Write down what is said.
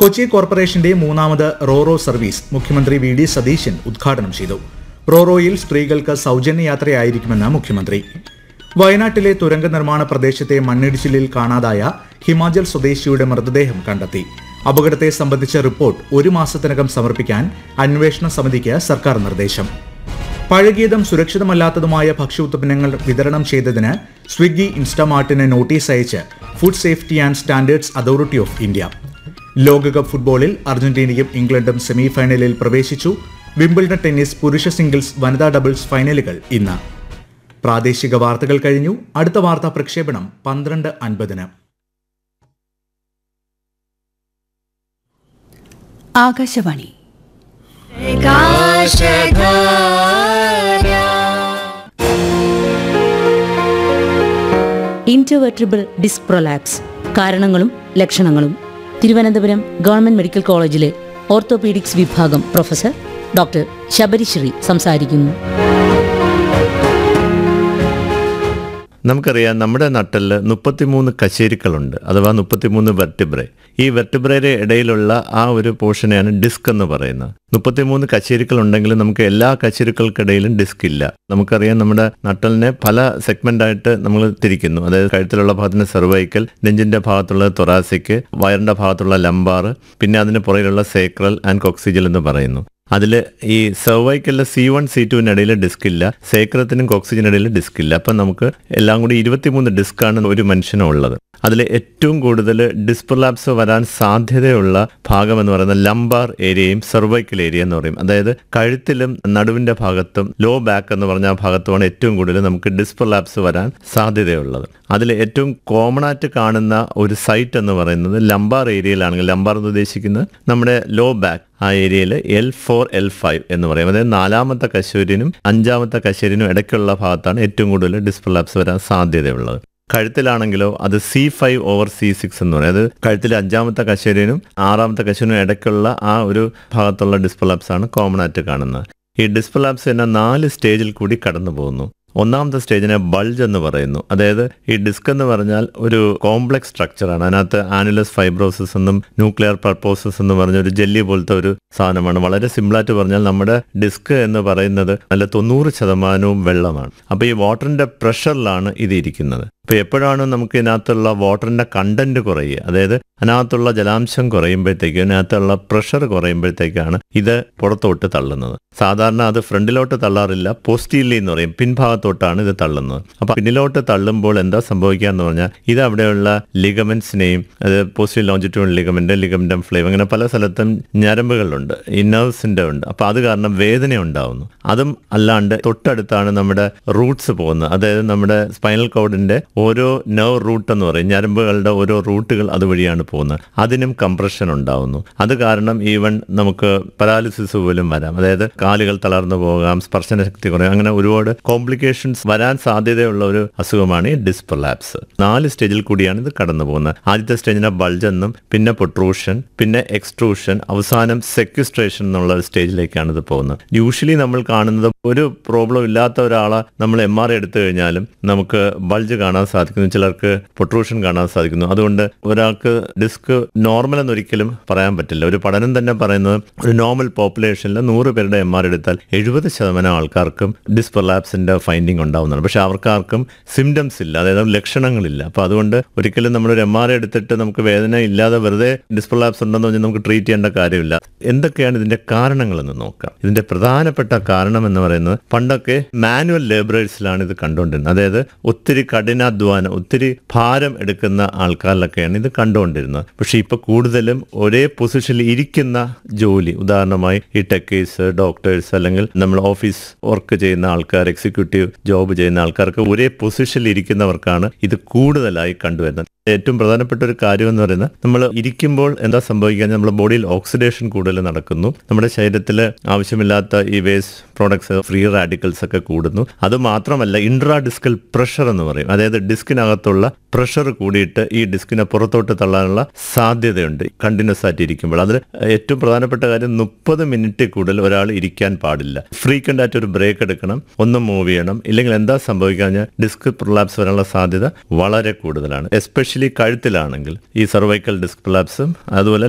കൊച്ചി കോർപ്പറേഷന്റെ മൂന്നാമത് roro service മുഖ്യമന്ത്രി വി ഡി സതീശൻ ഉദ്ഘാടനം ചെയ്തു റോറോയിൽ സ്ത്രീകൾക്ക് സൗജന്യ യാത്രയായിരിക്കുമെന്ന് മുഖ്യമന്ത്രി വയനാട്ടിലെ തുരങ്ക നിർമ്മാണ പ്രദേശത്തെ മണ്ണിടിച്ചിലിൽ കാണാതായ ഹിമാചൽ സ്വദേശിയുടെ മൃതദേഹം കണ്ടെത്തി അപകടത്തെ സംബന്ധിച്ച റിപ്പോർട്ട് ഒരു മാസത്തിനകം സമർപ്പിക്കാൻ അന്വേഷണ സമിതിക്ക് സർക്കാർ നിർദ്ദേശം പഴകിയതും സുരക്ഷിതമല്ലാത്തതുമായ ഭക്ഷ്യോത്പന്നങ്ങൾ വിതരണം ചെയ്തതിന് സ്വിഗ്ഗി ഇൻസ്റ്റമാർട്ടിന് നോട്ടീസ് അയച്ച് food safety and standards authority of India ലോകകപ്പ് ഫുട്ബോളിൽ അർജന്റീനയും ഇംഗ്ലണ്ടും സെമിഫൈനലിൽ പ്രവേശിച്ചു വിംബിൾഡൺ ടെന്നീസ് പുരുഷ സിംഗിൾസ് വനിതാ ഡബിൾസ് ഫൈനലുകൾ ഇന്ന് പ്രാദേശിക വാർത്തകൾ കഴിഞ്ഞു അടുത്ത വാർത്താ പ്രക്ഷേപണം പന്ത്രണ്ട് അൻപതിന് ആകാശവാണി ഇന്റർവെർട്ടിബിൾ ഡിസ്ക് പ്രൊലാപ്സ് കാരണങ്ങളും ലക്ഷണങ്ങളും തിരുവനന്തപുരം ഗവൺമെന്റ് മെഡിക്കൽ കോളേജിലെ ഓർത്തോപീഡിക്സ് വിഭാഗം പ്രൊഫസർ ഡോക്ടർ ശബരിശ്രീ സംസാരിക്കുന്നു നമുക്കറിയാം നമ്മുടെ നട്ടലിൽ മുപ്പത്തിമൂന്ന് കശേരുക്കളുണ്ട് അഥവാ മുപ്പത്തിമൂന്ന് വെർട്ടിബ്രെ ഈ വെർട്ടിബ്രയുടെ ഇടയിലുള്ള ആ ഒരു പോർഷനെയാണ് ഡിസ്ക് എന്ന് പറയുന്നത് മുപ്പത്തിമൂന്ന് കശേരുക്കൾ ഉണ്ടെങ്കിലും നമുക്ക് എല്ലാ കശേരുക്കൾക്കിടയിലും ഡിസ്ക് ഇല്ല നമുക്കറിയാം നമ്മുടെ നട്ടലിനെ പല സെഗ്മെന്റ് ആയിട്ട് നമ്മൾ തിരിക്കുന്നു അതായത് കഴുത്തിലുള്ള ഭാഗത്തിന് സെർവൈക്കൽ നെഞ്ചിന്റെ ഭാഗത്തുള്ള തൊറാസിക് വയറിന്റെ ഭാഗത്തുള്ള ലംബാർ പിന്നെ അതിന് പുറകിലുള്ള സേക്രൽ ആൻഡ് കോക്സിജൽ എന്ന് പറയുന്നു അതിൽ ഈ സെർവൈക്കലിലെ സി വൺ സി ടുവിനിടയിൽ ഡിസ്ക് ഇല്ല സേക്രത്തിനും കോക്സിജനിടയിൽ ഡിസ്ക് ഇല്ല അപ്പം നമുക്ക് എല്ലാം കൂടി ഇരുപത്തിമൂന്ന് ഡിസ്ക്കാണ് ഒരു മനുഷ്യനും ഉള്ളത് അതിൽ ഏറ്റവും കൂടുതൽ ഡിസ്പ്രലാപ്സ് വരാൻ സാധ്യതയുള്ള ഭാഗം എന്ന് പറയുന്നത് ലംബാർ ഏരിയയും സെർവൈക്കൽ ഏരിയ എന്ന് പറയും അതായത് കഴുത്തിലും നടുവിന്റെ ഭാഗത്തും ലോ ബാക്ക് എന്ന് പറഞ്ഞ ആ ഭാഗത്തുമാണ് ഏറ്റവും കൂടുതൽ നമുക്ക് ഡിസ്പ്രലാപ്സ് വരാൻ സാധ്യതയുള്ളത് അതിൽ ഏറ്റവും കോമൺ ആയിട്ട് കാണുന്ന ഒരു സൈറ്റ് എന്ന് പറയുന്നത് ലംബാർ ഏരിയയിലാണെങ്കിൽ ലംബാർ എന്ന് ഉദ്ദേശിക്കുന്നത് നമ്മുടെ ലോ ബാക്ക് ആ ഏരിയയിൽ എൽ ഫോർ എൽ ഫൈവ് എന്ന് പറയും അതായത് നാലാമത്തെ കശൂരിനും അഞ്ചാമത്തെ കശൂരിനും ഇടയ്ക്കുള്ള ഭാഗത്താണ് ഏറ്റവും കൂടുതൽ ഡിസ്പ്രലാപ്സ് വരാൻ സാധ്യതയുള്ളത് കഴുത്തിലാണെങ്കിലോ അത് C five over C six എന്ന് പറയും അത് കഴുത്തിലെ അഞ്ചാമത്തെ കശേരിനും ആറാമത്തെ കശേരിനും ഇടയ്ക്കുള്ള ആ ഒരു ഭാഗത്തുള്ള ഡിസ്പ്രലാപ്സ് ആണ് കോമൺ ആയിട്ട് കാണുന്നത് ഈ ഡിസ്പ്രലാപ്സ് തന്നെ നാല് സ്റ്റേജിൽ കൂടി കടന്നു പോകുന്നു ഒന്നാമത്തെ സ്റ്റേജിനെ ബൾജ് എന്ന് പറയുന്നു അതായത് ഈ ഡിസ്ക് എന്ന് പറഞ്ഞാൽ ഒരു കോംപ്ലക്സ് സ്ട്രക്ചറാണ് അതിനകത്ത് ആനുലസ് ഫൈബ്രോസിസ് എന്നും ന്യൂക്ലിയർ പർപ്പോസസ് എന്ന് പറഞ്ഞ ഒരു ജെല്ലി പോലത്തെ ഒരു സാധനമാണ് വളരെ സിമ്പിളായിട്ട് പറഞ്ഞാൽ നമ്മുടെ ഡിസ്ക് എന്ന് പറയുന്നത് നല്ല തൊണ്ണൂറ് ശതമാനവും വെള്ളമാണ് അപ്പോൾ ഈ വാട്ടറിന്റെ പ്രഷറിലാണ് ഇത് ഇരിക്കുന്നത് അപ്പോൾ എപ്പോഴാണ് നമുക്ക് ഇതിനകത്തുള്ള വാട്ടറിന്റെ കണ്ടന്റ് കുറയുക അതായത് അതിനകത്തുള്ള ജലാംശം കുറയുമ്പോഴത്തേക്കും അതിനകത്തുള്ള പ്രഷർ കുറയുമ്പോഴത്തേക്കാണ് ഇത് പുറത്തോട്ട് തള്ളുന്നത് സാധാരണ അത് ഫ്രണ്ടിലോട്ട് തള്ളാറില്ല പോസ്റ്റീലി എന്ന് പറയും പിൻഭാഗത്തോട്ടാണ് ഇത് തള്ളുന്നത് അപ്പൊ പിന്നിലോട്ട് തള്ളുമ്പോൾ എന്താ സംഭവിക്കുക എന്ന് പറഞ്ഞാൽ ഇത് അവിടെയുള്ള ലിഗമെന്റ്സിനെയും അത് പോസ്റ്റീൽ ലോഞ്ചിറ്റ്യൂൺ ലിഗമെന്റ് ലിഗമെന്റം ഫ്ലേവ് അങ്ങനെ പല സ്ഥലത്തും ഞരമ്പുകളുണ്ട് ഈ നെർവ്സിന്റെ ഉണ്ട് അപ്പൊ അത് കാരണം വേദന ഉണ്ടാവുന്നു അതും അല്ലാണ്ട് തൊട്ടടുത്താണ് നമ്മുടെ റൂട്ട്സ് പോകുന്നത് അതായത് നമ്മുടെ സ്പൈനൽ കോഡിന്റെ ഓരോ നെർവ് റൂട്ട് എന്ന് പറയും ഞരമ്പുകളുടെ ഓരോ റൂട്ടുകൾ അതുവഴിയാണ് പോകുന്നത് അതിനും കംപ്രഷൻ ഉണ്ടാവുന്നു അത് കാരണം ഈവൻ നമുക്ക് പരാലിസിസ് പോലും വരാം അതായത് കാലുകൾ തളർന്നു പോകാം സ്പർശന ശക്തി കുറയും അങ്ങനെ ഒരുപാട് കോംപ്ലിക്കേഷൻസ് വരാൻ സാധ്യതയുള്ള ഒരു അസുഖമാണ് ഈ ഡിസ്പ്രലാപ്സ് നാല് സ്റ്റേജിൽ കൂടിയാണ് ഇത് കടന്നു പോകുന്നത് ആദ്യത്തെ സ്റ്റേജിനെ ബൾജ് എന്നും പിന്നെ പൊട്രൂഷൻ പിന്നെ എക്സ്ട്രൂഷൻ അവസാനം സെക്യുസ്ട്രേഷൻ എന്നുള്ള ഒരു സ്റ്റേജിലേക്കാണ് ഇത് പോകുന്നത് യൂഷ്വലി നമ്മൾ കാണുന്നത് ഒരു പ്രോബ്ലം ഇല്ലാത്ത ഒരാളെ നമ്മൾ എം ആർ എടുത്തു കഴിഞ്ഞാലും നമുക്ക് ബൾജ് കാണാൻ സാധിക്കുന്നു ചിലർക്ക് പൊട്രൂഷൻ കാണാൻ സാധിക്കുന്നു അതുകൊണ്ട് ഒരാൾക്ക് ഡിസ്ക് നോർമൽ എന്നൊരിക്കലും പറയാൻ പറ്റില്ല ഒരു പഠനം തന്നെ പറയുന്നത് ഒരു നോർമൽ പോപ്പുലേഷനിൽ നൂറ് പേരുടെ എം ആർ എടുത്താൽ എഴുപത് ശതമാനം ആൾക്കാർക്കും ഡിസ്പൊലാപ്സിന്റെ ഫൈൻഡിങ് ഉണ്ടാവുന്നതാണ് പക്ഷെ അവർക്കാർക്കും സിംറ്റംസ് ഇല്ല അതായത് ലക്ഷണങ്ങളില്ല അപ്പൊ അതുകൊണ്ട് ഒരിക്കലും നമ്മളൊരു എം ആർ എടുത്തിട്ട് നമുക്ക് വേദന ഇല്ലാതെ വെറുതെ ഡിസ്പൊലാപ്സ് ഉണ്ടെന്ന് പറഞ്ഞാൽ നമുക്ക് ട്രീറ്റ് ചെയ്യേണ്ട കാര്യമില്ല എന്തൊക്കെയാണ് ഇതിന്റെ കാരണങ്ങളെന്ന് നോക്കാം ഇതിന്റെ പ്രധാനപ്പെട്ട കാരണം എന്ന് പറയുന്നത് പണ്ടൊക്കെ മാനുവൽ ലേബറേഴ്സിലാണ് ഇത് കണ്ടുകൊണ്ടിരുന്നത് അതായത് ഒത്തിരി കഠിനാധ്വാനം ഒത്തിരി ഭാരം എടുക്കുന്ന ആൾക്കാരിലൊക്കെയാണ് ഇത് കണ്ടുകൊണ്ടിരുന്നത് പക്ഷെ ഇപ്പൊ കൂടുതലും ഒരേ പൊസിഷനിൽ ഇരിക്കുന്ന ജോലി ഉദാഹരണമായി ഈ ടെക്കേഴ്സ് ഡോക്ടേഴ്സ് അല്ലെങ്കിൽ നമ്മൾ ഓഫീസ് വർക്ക് ചെയ്യുന്ന ആൾക്കാർ എക്സിക്യൂട്ടീവ് ജോബ് ചെയ്യുന്ന ആൾക്കാർക്ക് ഒരേ പൊസിഷനിൽ ഇരിക്കുന്നവർക്കാണ് ഇത് കൂടുതലായി കണ്ടുവരുന്നത് ഏറ്റവും പ്രധാനപ്പെട്ട ഒരു കാര്യം എന്ന് പറയുന്നത് നമ്മൾ ഇരിക്കുമ്പോൾ എന്താ സംഭവിക്കുക നമ്മുടെ ബോഡിയിൽ ഓക്സിഡേഷൻ കൂടുതൽ നടക്കുന്നു നമ്മുടെ ശരീരത്തിൽ ആവശ്യമില്ലാത്ത ഈ വേസ്റ്റ് പ്രോഡക്ട്സ് ഫ്രീ റാഡിക്കൽസ് ഒക്കെ കൂടുന്നു അത് മാത്രമല്ല ഇൻട്രാ ഡിസ്കൽ പ്രഷർ എന്ന് പറയും അതായത് ഡിസ്കിനകത്തുള്ള പ്രഷർ കൂടിയിട്ട് ഈ ഡിസ്കിനെ പുറത്തോട്ട് തള്ളാനുള്ള സാധ്യതയുണ്ട് കണ്ടിന്യൂസ് ആയിട്ട് ഇരിക്കുമ്പോൾ അതിൽ ഏറ്റവും പ്രധാനപ്പെട്ട കാര്യം മുപ്പത് മിനിറ്റ് കൂടുതൽ ഒരാൾ ഇരിക്കാൻ പാടില്ല ഫ്രീക്വന്റ് ആയിട്ട് ഒരു ബ്രേക്ക് എടുക്കണം ഒന്ന് മൂവ് ചെയ്യണം ഇല്ലെങ്കിൽ എന്താ സംഭവിക്കുക ഡിസ്ക് പ്രൊലാപ്സ് വരാനുള്ള സാധ്യത വളരെ കൂടുതലാണ് എസ്പെഷ്യലി കഴുത്തിലാണെങ്കിൽ ഈ സർവൈക്കൽ ഡിസ്ക് പ്രൊലാപ്സും അതുപോലെ